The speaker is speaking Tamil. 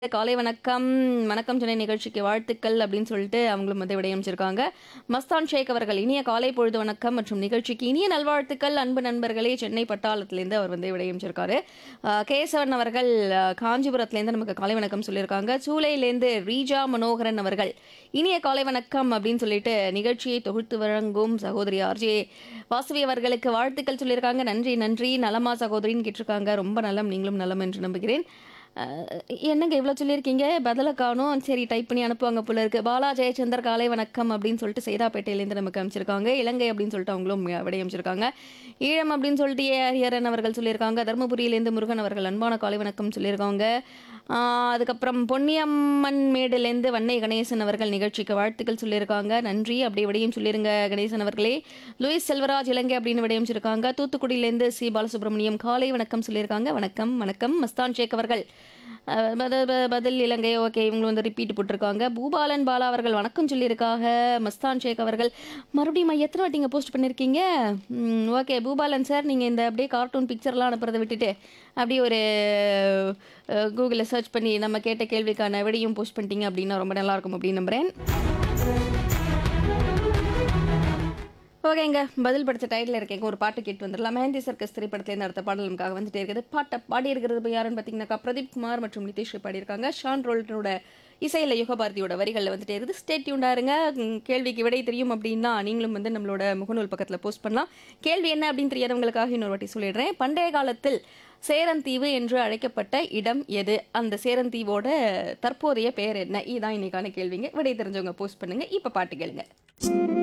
காலை வணக்கம் வணக்கம் சென்னை நிகழ்ச்சிக்கு வாழ்த்துக்கள் அப்படின்னு சொல்லிட்டு அவங்களும் வந்து விடையமைச்சிருக்காங்க மஸ்தான் ஷேக் அவர்கள் இனிய காலை பொழுது வணக்கம் மற்றும் நிகழ்ச்சிக்கு இனிய நல்வாழ்த்துக்கள் அன்பு நண்பர்களே சென்னை பட்டாளத்திலேருந்து அவர் வந்து விடையமைச்சிருக்காரு அஹ், கேசவன் அவர்கள் அஹ், காஞ்சிபுரத்துலேருந்து நமக்கு காலை வணக்கம் சொல்லியிருக்காங்க சூளையிலேருந்து ரீஜா மனோகரன் அவர்கள் இனிய காலை வணக்கம் அப்படின்னு சொல்லிட்டு நிகழ்ச்சியை தொகுத்து வழங்கும் சகோதரி ஆர்ஜே வாசுவி அவர்களுக்கு வாழ்த்துக்கள் சொல்லியிருக்காங்க நன்றி நன்றி நலமா சகோதரின்னு கேட்டிருக்காங்க ரொம்ப நலம் நீங்களும் நலம் என்று நம்புகிறேன் அஹ், என்னங்க இவ்வளோ சொல்லியிருக்கீங்க பதிலை காணும் சரி டைப் பண்ணி அனுப்புவாங்க போல இருக்கு பாலா ஜெயச்சந்தர் காலை வணக்கம் அப்படின்னு சொல்லிட்டு சைதாப்பேட்டையிலேருந்து நமக்கு அமைச்சிருக்காங்க இலங்கை அப்படின்னு சொல்லிட்டு அவங்களும் விடை அமைச்சிருக்காங்க ஈழம் அப்படின்னு சொல்லிட்டு ஏ ஹரியரன் அவர்கள் சொல்லியிருக்காங்க தருமபுரியிலேருந்து முருகன் அவர்கள் அன்பான காலை வணக்கம் சொல்லியிருக்காங்க ஆஹ், அதுக்கப்புறம் பொன்னியம்மன் மேடுலேருந்து வன்னை கணேசன் அவர்கள் நிகழ்ச்சிக்கு வாழ்த்துக்கள் சொல்லியிருக்காங்க நன்றி அப்படி விடையும் சொல்லிருங்க கணேசன் அவர்களே லூயிஸ் செல்வராஜ் இலங்கை அப்படின்னு விடையும் சொல்லியிருக்காங்க தூத்துக்குடியிலேருந்து சி பாலசுப்ரமணியம் காலை வணக்கம் சொல்லியிருக்காங்க வணக்கம் வணக்கம் மஸ்தான் ஷேக் அவர்கள் அஹ், பத- ப- பதில் இலங்கை ஓகே இவங்க வந்து ரிப்பீட் போட்டிருக்காங்க பூபாலன் பாலா அவர்கள் வணக்கம் சொல்லியிருக்காங்க மஸ்தான் ஷேக் அவர்கள் மறுபடியும் எத்தனை வாட்டி இங்கே போஸ்ட் பண்ணியிருக்கீங்க ஓகே பூபாலன் சார் நீங்கள் இந்த அப்படியே கார்ட்டூன் பிக்சர்லாம் அனுப்புறதை விட்டுட்டு அப்படியே ஒரு கூகுளில் சர்ச் பண்ணி நம்ம கேட்ட கேள்விக்கான விடையும் போஸ்ட் பண்ணிட்டீங்க அப்படின்னா ரொம்ப நல்லா இருக்கும் அப்படின்னு நம்புகிறேன் ஓகேங்க பதில் படித்த டைட்டில் இருக்கேங்க ஒரு பாட்டு கேட்டு வந்துடலாம் மெஹந்தி சர்க்கஸ் திரைப்படத்துலேருந்து அடுத்த பாடல் நமக்காக வந்துட்டே இருக்குது பாட்டை பாடி இருக்கிறது இப்போ யாருன்னு பார்த்தீங்கன்னாக்கா பிரதீப் குமார் மற்றும் நிதிஷ் பாடியிருக்காங்க ஷான் ரோல்டனோட இசையில் யுகபாரதியோட வரிகளில் வந்துட்டே இருக்குது ஸ்டேட் டியூண்டாருங்க கேள்விக்கு விடை தெரியும் அப்படின்னா நீங்களும் வந்து நம்மளோட முகநூல் பக்கத்தில் போஸ்ட் பண்ணலாம் கேள்வி என்ன அப்படின்னு தெரியாதவங்களுக்காக இன்னொரு வாட்டி சொல்லிடுறேன் பண்டைய காலத்தில் சேரந்தீவு என்று அழைக்கப்பட்ட இடம் எது அந்த சேரந்தீவோட தற்போதைய பெயர் என்ன இதுதான் இன்னைக்கான கேள்விங்க விடை தெரிஞ்சவங்க போஸ்ட் பண்ணுங்க இப்போ பாட்டு கேளுங்க